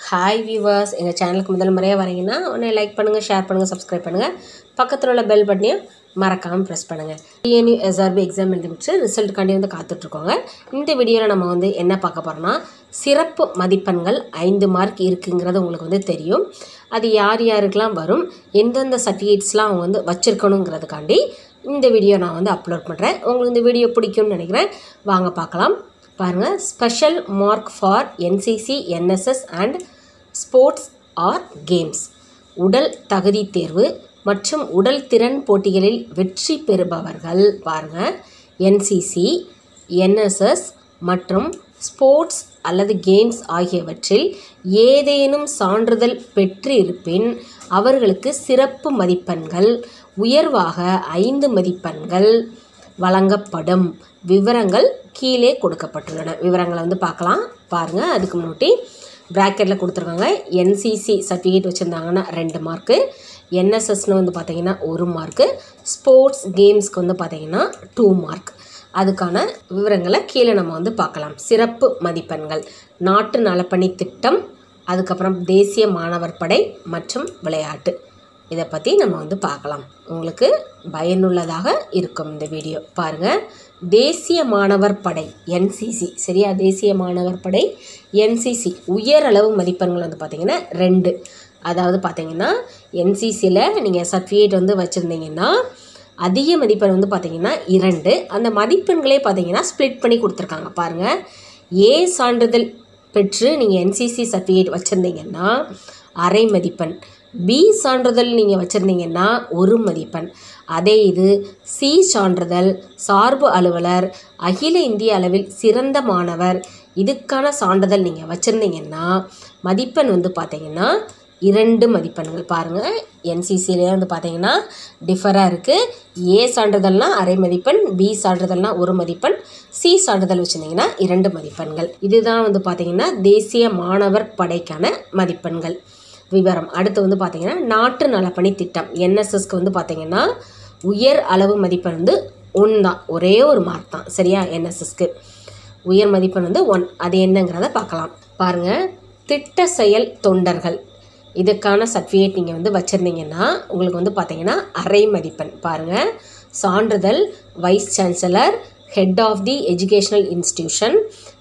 hi viewers எங்கள் சேனலுக்கு முதல் முறையாக வரீங்கன்னா உடனே லைக் பண்ணுங்கள் ஷேர் பண்ணுங்கள் சப்ஸ்கிரைப் பண்ணுங்கள் பக்கத்தில் உள்ள பெல் பட்டனையும் மறக்காமல் ப்ரெஸ் பண்ணுங்கள் டிஎன்யூ எஸ்ஆர்பி எக்ஸாம் எழுதி முடிச்சு ரிசல்ட்டுக்காண்டி வந்து காத்துட்ருக்கோங்க இந்த வீடியோவில் நம்ம வந்து என்ன பார்க்க போகிறோம்னா சிறப்பு மதிப்பெண்கள் ஐந்து மார்க் இருக்குங்கிறது உங்களுக்கு வந்து தெரியும் அது யார் யாருக்கெல்லாம் வரும் எந்தெந்த சர்டிஃபிகேட்ஸ்லாம் அவங்க வந்து வச்சுருக்கணுங்கிறதுக்காண்டி இந்த வீடியோ நான் வந்து அப்லோட் பண்ணுறேன் உங்களுக்கு இந்த வீடியோ பிடிக்கும்னு நினைக்கிறேன் வாங்க பார்க்கலாம் பாருங்கள் special mark for NCC NSS and sports or games உடல் தகுதி தேர்வு மற்றும் உடல் திறன் போட்டிகளில் வெற்றி பெறுபவர்கள் பாருங்கள் என்சிசி என்எஸ்எஸ் மற்றும் ஸ்போர்ட்ஸ் அல்லது கேம்ஸ் ஆகியவற்றில் ஏதேனும் சான்றிதழ் பெற்றிருப்பின் அவர்களுக்கு சிறப்பு மதிப்பெண்கள் உயர்வாக ஐந்து மதிப்பெண்கள் வழங்கப்படும் விவரங்கள் கீழே கொடுக்கப்பட்டுள்ளன விவரங்களை வந்து பார்க்கலாம் பாருங்கள் அதுக்கு முன்னாடி ப்ராக்கெட்டில் கொடுத்துருக்காங்க என்சிசி சர்டிஃபிகேட் வச்சுருந்தாங்கன்னா ரெண்டு மார்க்கு என்எஸ்எஸ்னு வந்து பார்த்தீங்கன்னா ஒரு மார்க்கு ஸ்போர்ட்ஸ் கேம்ஸ்க்கு வந்து பார்த்தீங்கன்னா டூ மார்க் அதுக்கான விவரங்களை கீழே நம்ம வந்து பார்க்கலாம் சிறப்பு மதிப்பெண்கள் நாட்டு நலப்பணி திட்டம் அதுக்கப்புறம் தேசிய மாணவர் படை மற்றும் விளையாட்டு இதை பற்றி நம்ம வந்து பார்க்கலாம் உங்களுக்கு பயனுள்ளதாக இருக்கும் இந்த வீடியோ பாருங்கள் தேசிய மாணவர் படை என்சிசி சரியா தேசிய மாணவர் படை என்சிசி உயர் அளவு மதிப்பெண்கள் வந்து பார்த்திங்கன்னா ரெண்டு அதாவது பார்த்தீங்கன்னா என்சிசியில் நீங்கள் சர்டிஃபிகேட் வந்து வச்சுருந்தீங்கன்னா அதிக மதிப்பெண் வந்து பார்த்திங்கன்னா இரண்டு அந்த மதிப்பெண்களே பார்த்தீங்கன்னா ஸ்ப்ளிட் பண்ணி கொடுத்துருக்காங்க பாருங்கள் ஏ சான்றிதழ் பெற்று நீங்கள் என்சிசி சர்டிஃபிகேட் வச்சுருந்தீங்கன்னா அரை மதிப்பெண் பி சான்றிதழ் நீங்கள் வச்சுருந்தீங்கன்னா ஒரு மதிப்பெண் அதே இது சி சான்றிதழ் சார்பு அலுவலர் அகில இந்திய அளவில் சிறந்த மாணவர் இதுக்கான சான்றிதழ் நீங்கள் வச்சுருந்தீங்கன்னா மதிப்பெண் வந்து பார்த்தீங்கன்னா இரண்டு மதிப்பெண்கள் பாருங்கள் என்சிசிலே வந்து பார்த்தீங்கன்னா டிஃபராக இருக்குது ஏ சான்றிதழ்னா அரை மதிப்பெண் பி சான்றிதழ்னா ஒரு மதிப்பெண் சி சான்றிதழ் வச்சுருந்தீங்கன்னா இரண்டு மதிப்பெண்கள் இதுதான் வந்து பார்த்தீங்கன்னா தேசிய மாணவர் படைக்கான மதிப்பெண்கள் விவரம் அடுத்து வந்து பார்த்திங்கன்னா நாட்டு நலப்பணி திட்டம் என்எஸ்எஸ்க்கு வந்து பார்த்திங்கன்னா உயர் அளவு மதிப்பெண் வந்து ஒன் தான் ஒரே ஒரு மார்க் தான் சரியா என்எஸ்எஸ்க்கு உயர் மதிப்பெண் வந்து ஒன் அது என்னங்கிறத பார்க்கலாம் பாருங்கள் திட்ட செயல் தொண்டர்கள் இதுக்கான சர்டிஃபிகேட் நீங்கள் வந்து வச்சுருந்தீங்கன்னா உங்களுக்கு வந்து பார்த்தீங்கன்னா அரை மதிப்பெண் பாருங்கள் சான்றிதழ் vice chancellor head of the educational institution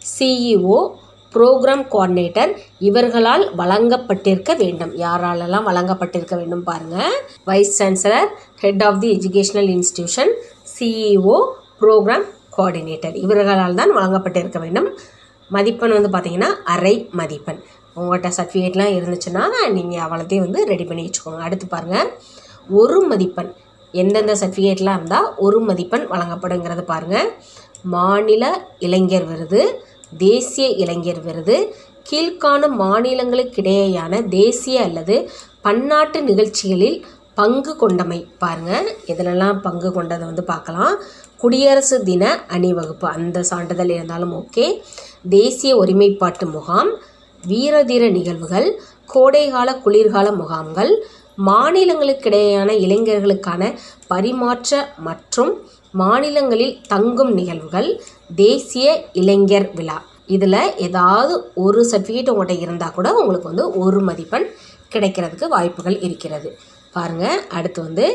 CEO programme coordinator இவர்களால் வழங்கப்பட்டிருக்க வேண்டும் யாராலெல்லாம் வழங்கப்பட்டிருக்க வேண்டும் பாருங்கள் vice chancellor head of the educational institution CEO programme coordinator இவர்களால் தான் வழங்கப்பட்டிருக்க வேண்டும் மதிப்பெண் வந்து பார்த்திங்கன்னா அரை மதிப்பெண் உங்கள்கிட்ட சர்டிஃபிகேட்லாம் இருந்துச்சுன்னா நீங்கள் அவ்வளோத்தையும் வந்து ரெடி பண்ணி வச்சுக்கோங்க அடுத்து பாருங்கள் ஒரு மதிப்பெண் எந்தெந்த சர்டிஃபிகேட்லாம் இருந்தால் ஒரு மதிப்பெண் வழங்கப்படுங்கிறது பாருங்கள் மாநில இளைஞர் விருது தேசிய இளைஞர் விருது கீழ்காணும் மாநிலங்களுக்கிடையேயான தேசிய அல்லது பன்னாட்டு நிகழ்ச்சிகளில் பங்கு கொண்டமை பாருங்கள் இதிலெல்லாம் பங்கு கொண்டதை வந்து பார்க்கலாம் குடியரசு தின அணிவகுப்பு அந்த சான்றிதழ் இருந்தாலும் ஓகே தேசிய ஒருமைப்பாட்டு முகாம் வீரதீர நிகழ்வுகள் கோடைகால குளிர்கால முகாம்கள் மாநிலங்களுக்கிடையேயான இளைஞர்களுக்கான பரிமாற்ற மற்றும் மாநிலங்களில் தங்கும் நிகழ்வுகள் தேசிய இளைஞர் விழா இதில் ஏதாவது ஒரு சர்டிஃபிகேட் உங்கள்கிட்ட இருந்தால் கூட உங்களுக்கு வந்து ஒரு மதிப்பெண் கிடைக்கிறதுக்கு வாய்ப்புகள் இருக்கிறது பாருங்கள் அடுத்து வந்து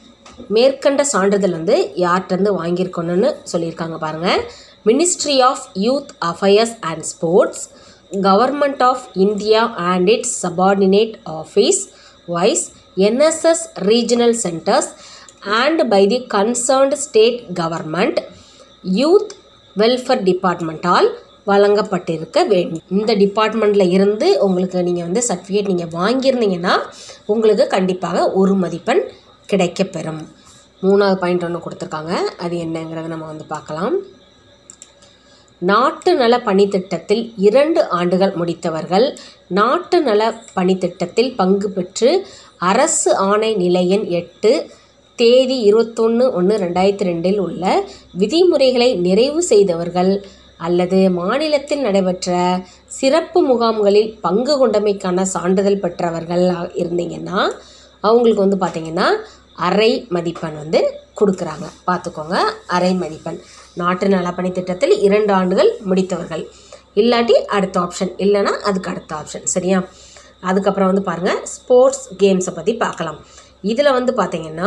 மேற்கண்ட சான்றிதழ் வந்து யார்கிட்டருந்து வாங்கியிருக்கணும்னு சொல்லியிருக்காங்க பாருங்கள் ministry of youth affairs and sports government of India and its subordinate office viz NSS regional centres and by the concerned state government youth welfare டிபார்ட்மெண்ட்டால் வழங்கப்பட்டிருக்க வேண்டும் இந்த டிபார்ட்மெண்ட்டில் இருந்து உங்களுக்கு நீங்கள் வந்து சர்டிஃபிகேட் நீங்கள் வாங்கியிருந்தீங்கன்னா உங்களுக்கு கண்டிப்பாக ஒரு மதிப்பெண் கிடைக்கப்பெறும் மூணாவது பாயிண்ட் ஒன்று கொடுத்துருக்காங்க அது என்னங்கிறத நம்ம வந்து பார்க்கலாம் நாட்டு நல பணித்திட்டத்தில் இரண்டு ஆண்டுகள் முடித்தவர்கள் நாட்டு நல பணித்திட்டத்தில் பங்கு பெற்று அரசு ஆணை நிலையன் எட்டு தேதி இருபத்தொன்று ஒன்று ரெண்டாயிரத்தி ரெண்டில் உள்ள விதிமுறைகளை நிறைவு செய்தவர்கள் அல்லது மாநிலத்தில் நடைபெற்ற சிறப்பு முகாம்களில் பங்கு கொண்டமைக்கான சான்றிதழ் பெற்றவர்கள் இருந்தீங்கன்னா அவங்களுக்கு வந்து பார்த்திங்கன்னா அரை மதிப்பெண் வந்து கொடுக்குறாங்க பார்த்துக்கோங்க அரை மதிப்பெண் நாட்டு நலப்பணி திட்டத்தில் இரண்டு ஆண்டுகள் முடித்தவர்கள் இல்லாட்டி அடுத்த ஆப்ஷன் இல்லைன்னா அதுக்கு அடுத்த ஆப்ஷன் சரியா அதுக்கப்புறம் வந்து பாருங்கள் ஸ்போர்ட்ஸ் கேம்ஸை பற்றி பார்க்கலாம் இதில் வந்து பார்த்தீங்கன்னா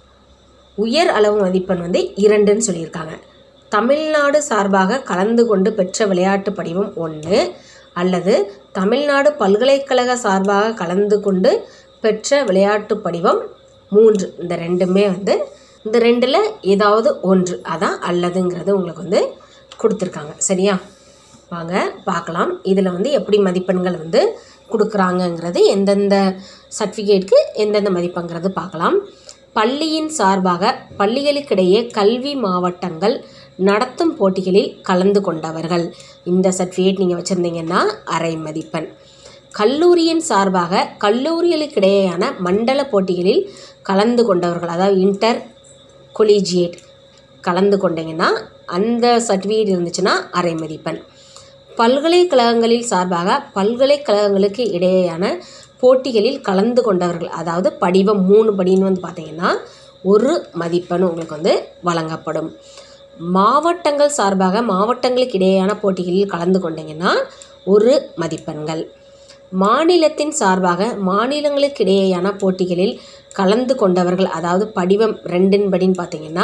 உயர் அளவு மதிப்பெண் வந்து இரண்டுன்னு சொல்லியிருக்காங்க தமிழ்நாடு சார்பாக கலந்து கொண்டு பெற்ற விளையாட்டு படிவம் ஒன்று அல்லது தமிழ்நாடு பல்கலைக்கழக சார்பாக கலந்து கொண்டு பெற்ற விளையாட்டு படிவம் மூன்று இந்த ரெண்டுமே வந்து இந்த ரெண்டில் ஏதாவது ஒன்று அதான் அல்லதுங்கிறது உங்களுக்கு வந்து கொடுத்துருக்காங்க சரியா வாங்க பார்க்கலாம் இதில் வந்து எப்படி மதிப்பெண்கள் வந்து கொடுக்குறாங்கங்கிறது எந்தெந்த சர்டிஃபிகேட்க்கு எந்தெந்த மதிப்பெண்கிறது பார்க்கலாம் பள்ளியின் சார்பாக பள்ளிகளுக்கிடையே கல்வி மாவட்டங்கள் நடத்தும் போட்டிகளில் கலந்து கொண்டவர்கள் இந்த சர்டிஃபிகேட் நீங்கள் வச்சுருந்தீங்கன்னா அரை மதிப்பெண் கல்லூரியின் சார்பாக கல்லூரிகளுக்கிடையேயான மண்டல போட்டிகளில் கலந்து கொண்டவர்கள் அதாவது இன்டர் கொலிஜியேட் கலந்து கொண்டீங்கன்னா அந்த சர்டிஃபிகேட் இருந்துச்சுன்னா அரை மதிப்பெண் பல்கலைக்கழகங்களில் சார்பாக பல்கலைக்கழகங்களுக்கு இடையேயான போட்டிகளில் கலந்து கொண்டவர்கள் அதாவது படிவம் மூணு படின்னு வந்து பார்த்தீங்கன்னா ஒரு மதிப்பெண் உங்களுக்கு வந்து வழங்கப்படும் மாவட்டங்கள் சார்பாக மாவட்டங்களுக்கு இடையேயான போட்டிகளில் கலந்து கொண்டீங்கன்னா ஒரு மதிப்பெண்கள் மாநிலத்தின் சார்பாக மாநிலங்களுக்கு இடையேயான போட்டிகளில் கலந்து கொண்டவர்கள் அதாவது படிவம் ரெண்டின் படின்னு பார்த்தீங்கன்னா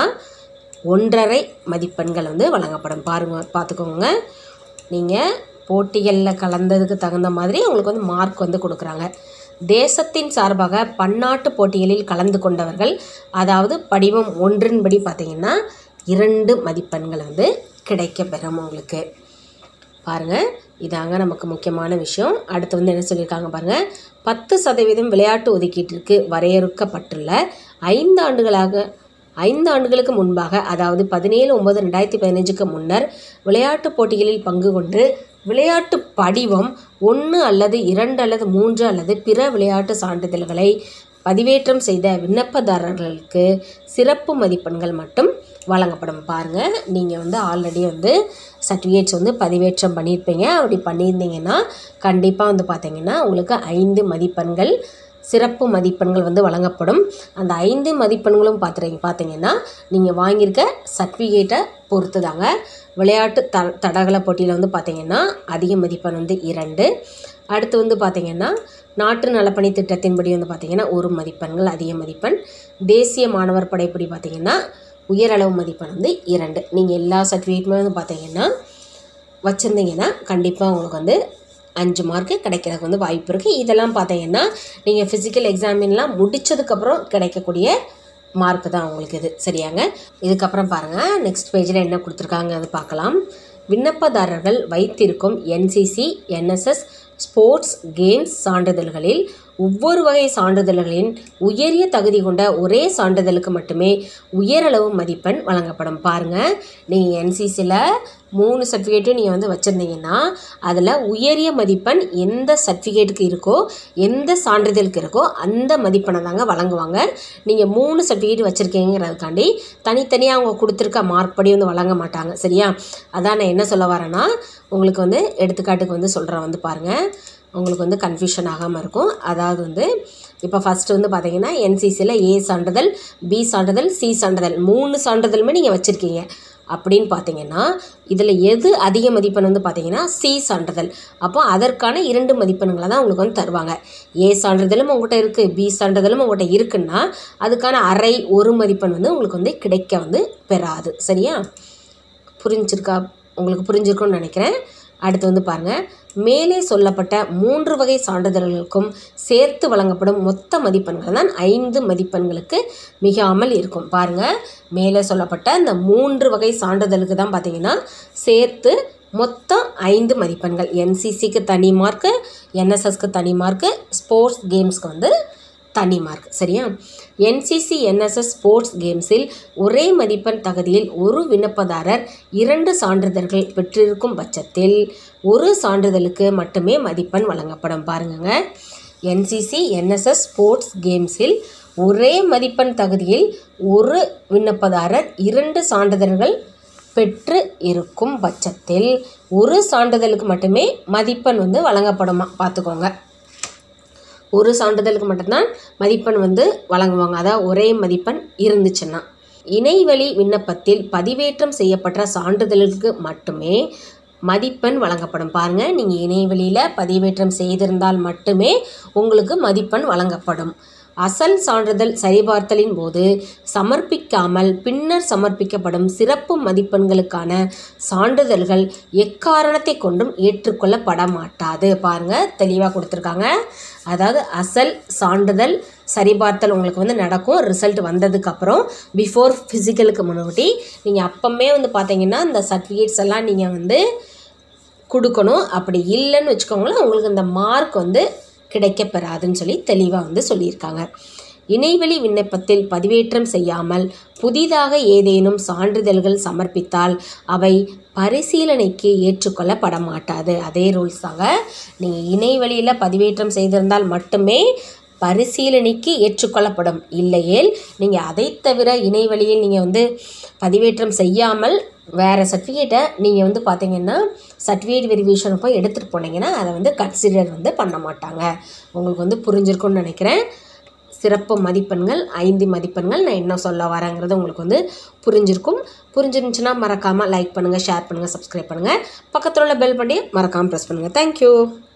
ஒன்றரை மதிப்பெண்கள் வந்து வழங்கப்படும் பாருங்க பார்த்துக்கோங்க நீங்கள் போட்டிகளில் கலந்ததுக்கு தகுந்த மாதிரி உங்களுக்கு வந்து மார்க் வந்து கொடுக்குறாங்க தேசத்தின் சார்பாக பன்னாட்டு போட்டிகளில் கலந்து கொண்டவர்கள் அதாவது படிவம் ஒன்றின்படி பார்த்தீங்கன்னா இரண்டு மதிப்பெண்கள் வந்து கிடைக்க பெறும் உங்களுக்கு பாருங்கள் இதாங்க நமக்கு முக்கியமான விஷயம் அடுத்து வந்து என்ன சொல்லியிருக்காங்க பாருங்கள் பத்து சதவீதம் விளையாட்டு ஒதுக்கீட்டிற்கு வரையறுக்கப்பட்டுள்ள ஐந்து ஆண்டுகளாக ஐந்து ஆண்டுகளுக்கு முன்பாக அதாவது பதினேழு ஒன்பது ரெண்டாயிரத்தி பதினஞ்சுக்கு முன்னர் விளையாட்டுப் போட்டிகளில் பங்கு கொண்டு விளையாட்டு படிவம் ஒன்று அல்லது இரண்டு அல்லது மூன்று அல்லது பிற விளையாட்டு சான்றிதழ்களை பதிவேற்றம் செய்த விண்ணப்பதாரர்களுக்கு சிறப்பு மதிப்பெண்கள் மட்டும் வழங்கப்படும் பாருங்கள் நீங்கள் வந்து ஆல்ரெடி வந்து சர்டிஃபிகேட்ஸ் வந்து பதிவேற்றம் பண்ணியிருப்பீங்க அப்படி பண்ணியிருந்தீங்கன்னா கண்டிப்பாக வந்து பார்த்தீங்கன்னா உங்களுக்கு ஐந்து மதிப்பெண்கள் சிறப்பு மதிப்பெண்கள் வந்து வழங்கப்படும் அந்த ஐந்து மதிப்பெண்களும் பார்த்துறீங்க பார்த்தீங்கன்னா நீங்கள் வாங்கியிருக்க சர்டிஃபிகேட்டை பொறுத்து தாங்க விளையாட்டு த தடகள போட்டியில் வந்து பார்த்தீங்கன்னா அதிக மதிப்பெண் வந்து இரண்டு அடுத்து வந்து பார்த்தீங்கன்னா நாட்டு நலப்பணி திட்டத்தின்படி வந்து பார்த்தீங்கன்னா ஒரு மதிப்பெண்கள் அதிக மதிப்பெண் தேசிய மாணவர் படைப்படி பார்த்தீங்கன்னா உயரளவு மதிப்பெண் வந்து இரண்டு நீங்கள் எல்லா சர்டிஃபிகேட்டுமே வந்து பார்த்தீங்கன்னா வச்சுருந்தீங்கன்னா கண்டிப்பாக உங்களுக்கு வந்து அஞ்சு மார்க்கு கிடைக்கிறதுக்கு வந்து வாய்ப்பு இருக்குது இதெல்லாம் பார்த்தீங்கன்னா நீங்கள் ஃபிசிக்கல் எக்ஸாமின்லாம் முடித்ததுக்கப்புறம் கிடைக்கக்கூடிய மார்க்கு தான் உங்களுக்கு இது சரியாங்க இதுக்கப்புறம் பாருங்கள் நெக்ஸ்ட் பேஜில் என்ன கொடுத்துருக்காங்க அது பார்க்கலாம் விண்ணப்பதாரர்கள் வைத்திருக்கும் என்சிசி என்எஸ்எஸ் ஸ்போர்ட்ஸ் கேம்ஸ் சான்றிதழ்களில் ஒவ்வொரு வகை சான்றிதழ்களின் உயரிய தகுதி கொண்ட ஒரே சான்றிதழுக்கு மட்டுமே உயரளவு மதிப்பெண் வழங்கப்படும் பாருங்கள் நீங்கள் என்சிசியில் மூணு சர்டிஃபிகேட்டும் நீங்கள் வந்து வச்சுருந்தீங்கன்னா அதில் உயரிய மதிப்பெண் எந்த சர்டிஃபிகேட்டுக்கு இருக்கோ எந்த சான்றிதழுக்கு இருக்கோ அந்த மதிப்பெண்ணை தாங்க வழங்குவாங்க நீங்கள் மூணு சர்டிஃபிகேட் வச்சுருக்கீங்கிறதுக்காண்டி தனித்தனியாக அவங்க கொடுத்துருக்க மார்க் படி வந்து வழங்க மாட்டாங்க சரியா அதான் நான் என்ன சொல்ல வரேன்னா உங்களுக்கு வந்து எடுத்துக்காட்டுக்கு வந்து சொல்கிறேன் வந்து பாருங்கள் உங்களுக்கு வந்து கன்ஃபியூஷன் ஆகாமல் இருக்கும் அதாவது வந்து இப்போ ஃபஸ்ட்டு வந்து பார்த்தீங்கன்னா என்சிசியில் ஏ சான்றிதழ் பி சான்றிதழ் சி சான்றிதழ் மூணு சான்றிதழுமே நீங்கள் வச்சுருக்கீங்க அப்படின்னு பார்த்தீங்கன்னா இதில் எது அதிக மதிப்பெண் வந்து பார்த்தீங்கன்னா சி சான்றிதழ் அப்போ அதற்கான இரண்டு மதிப்பெண்களை தான் உங்களுக்கு வந்து தருவாங்க ஏ சான்றிதழும் உங்கள்கிட்ட இருக்குது பி சான்றிதழும் உங்கள்கிட்ட இருக்குன்னா அதுக்கான அரை ஒரு மதிப்பெண் வந்து உங்களுக்கு வந்து கிடைக்க வந்து பெறாது சரியா புரிஞ்சிருக்கா உங்களுக்கு புரிஞ்சிருக்கும்னு நினைக்கிறேன் அடுத்து வந்து பாருங்கள் மேலே சொல்லப்பட்ட மூன்று வகை சான்றிதழ்களுக்கும் சேர்த்து வழங்கப்படும் மொத்த மதிப்பெண்கள் தான் ஐந்து மதிப்பெண்களுக்கு மிகாமல் இருக்கும் பாருங்கள் மேலே சொல்லப்பட்ட இந்த மூன்று வகை சான்றிதழுக்கு தான் பார்த்தீங்கன்னா சேர்த்து மொத்தம் ஐந்து மதிப்பெண்கள் என்சிசிக்கு தனி மார்க்கு என்எஸ்எஸ்க்கு தனி மார்க்கு ஸ்போர்ட்ஸ் கேம்ஸ்க்கு வந்து தனி மார்க் சரியா என்சிசி என்எஸ்எஸ் ஸ்போர்ட்ஸ் கேம்ஸில் ஒரே மதிப்பெண் தகுதியில் ஒரு விண்ணப்பதாரர் இரண்டு சான்றிதழ்கள் பெற்றிருக்கும் பட்சத்தில் ஒரு சான்றிதழுக்கு மட்டுமே மதிப்பெண் வழங்கப்படும் பாருங்கங்க என்சிசி என்எஸ்எஸ் ஸ்போர்ட்ஸ் கேம்ஸில் ஒரே மதிப்பெண் தகுதியில் ஒரு விண்ணப்பதாரர் இரண்டு சான்றிதழ்கள் பெற்று இருக்கும் பட்சத்தில் ஒரு சான்றிதழுக்கு மட்டுமே மதிப்பெண் வந்து வழங்கப்படுமா பார்த்துக்கோங்க ஒரு சான்றிதழுக்கு மட்டும்தான் மதிப்பெண் வந்து வழங்குவாங்க அதாவது ஒரே மதிப்பெண் இருந்துச்சுன்னா இணைவழி விண்ணப்பத்தில் பதிவேற்றம் செய்யப்பட்ட சான்றிதழுக்கு மட்டுமே மதிப்பெண் வழங்கப்படும் பாருங்கள் நீங்கள் இணையவெளியில் பதிவேற்றம் செய்திருந்தால் மட்டுமே உங்களுக்கு மதிப்பெண் வழங்கப்படும் அசல் சான்றிதழ் சரிபார்த்தலின் போது சமர்ப்பிக்காமல் பின்னர் சமர்ப்பிக்கப்படும் சிறப்பு மதிப்பெண்களுக்கான சான்றிதழ்கள் எக்காரணத்தை கொண்டும் ஏற்றுக்கொள்ளப்பட மாட்டாது பாருங்க தெளிவாக கொடுத்துருக்காங்க அதாவது அசல் சான்றிதழ் சரிபார்த்தல் உங்களுக்கு வந்து நடக்கும் ரிசல்ட் வந்ததுக்கப்புறம் பிஃபோர் ஃபிசிக்கலுக்கு முன்னாடி நீங்கள் அப்பமே வந்து பார்த்தீங்கன்னா இந்த சர்டிஃபிகேட்ஸ் எல்லாம் நீங்கள் வந்து கொடுக்கணும் அப்படி இல்லைன்னு வச்சுக்கோங்களேன் உங்களுக்கு இந்த மார்க் வந்து கிடைக்கப்பெறாதுன்னு சொல்லி தெளிவாக வந்து சொல்லியிருக்காங்க இணைவெளி விண்ணப்பத்தில் பதிவேற்றம் செய்யாமல் புதிதாக ஏதேனும் சான்றிதழ்கள் சமர்ப்பித்தால் அவை பரிசீலனைக்கு ஏற்றுக்கொள்ளப்பட மாட்டாது அதே ரூல்ஸ் தாங்க நீங்கள் இணைவெளியில் பதிவேற்றம் செய்திருந்தால் மட்டுமே பரிசீலனைக்கு ஏற்றுக்கொள்ளப்படும் இல்லையேல் நீங்கள் அதை தவிர இணைவழியில் நீங்கள் வந்து பதிவேற்றம் செய்யாமல் வேறு சர்டிஃபிகேட்டை நீங்கள் வந்து பார்த்தீங்கன்னா சர்டிஃபிகேட் வெரிஃபிகேஷன் போய் எடுத்துகிட்டு போனீங்கன்னா அதை வந்து கன்சிடர் வந்து பண்ண மாட்டாங்க உங்களுக்கு வந்து புரிஞ்சிருக்கும்னு நினைக்கிறேன் சிறப்பு மதிப்பெண்கள் ஐந்து மதிப்பெண்கள் நான் என்ன சொல்ல வரேங்கிறது உங்களுக்கு வந்து புரிஞ்சிருக்கும் புரிஞ்சிருந்துச்சுன்னா மறக்காமல் லைக் பண்ணுங்கள் ஷேர் பண்ணுங்கள் சப்ஸ்கிரைப் பண்ணுங்கள் பக்கத்தில் உள்ள பெல் பட்டியை மறக்காமல் ப்ரெஸ் பண்ணுங்கள் தேங்க்யூ